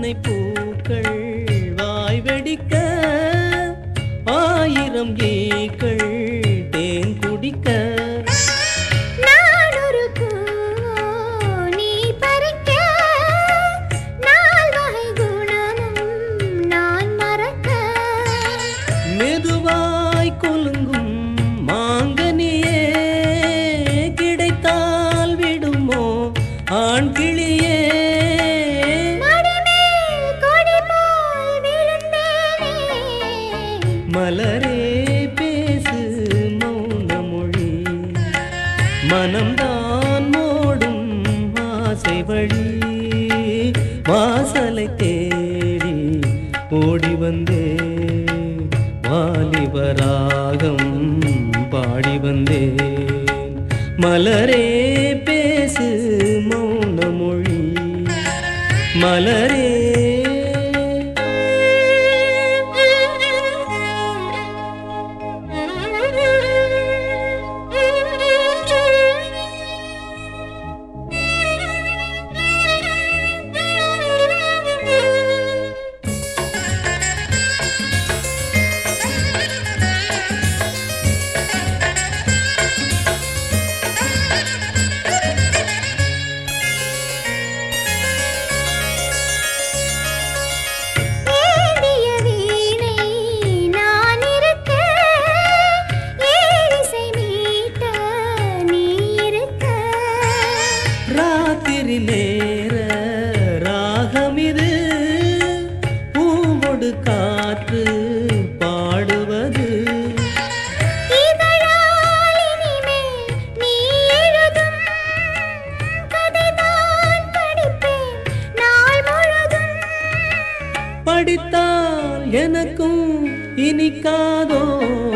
வாசனை பூக்கள் வாய் வெடிக்க ஆயிரம் ஈக்கள் தேன் குடிக்க நான் ஒரு பூவோ, நீ பறிக்க. நால்வகை குணமும் நான் மறக்க. மெதுவாய் கொலுங்கும் மாங்கனியே கிடைத்தால் விடுமோ ஆண் கிளியே மடிமேல் கொடி போல் விழுந்தேனே. மலரே பேசு மௌன மொழி மனம்தான் மோடும் ஆசை வழி வாசலை தேடி ஓடி வந்தே வாலிபராகம் பாடி வந்தேன் மலரே பேசு மௌன மொழி மலரே ஏந்திய வீணை நான் இருக்க, ஏழிசை மீட்ட நீ இருக்க. ராத்திரி நேர ராகமிது பூவொடு காற்று பாடுவது இதழால் இனிமேல் நீ எழுதும் கதைதான் படிப்பேன் நாள் முழுதும். படித்தால் எனக்கும் இனிக்காதோ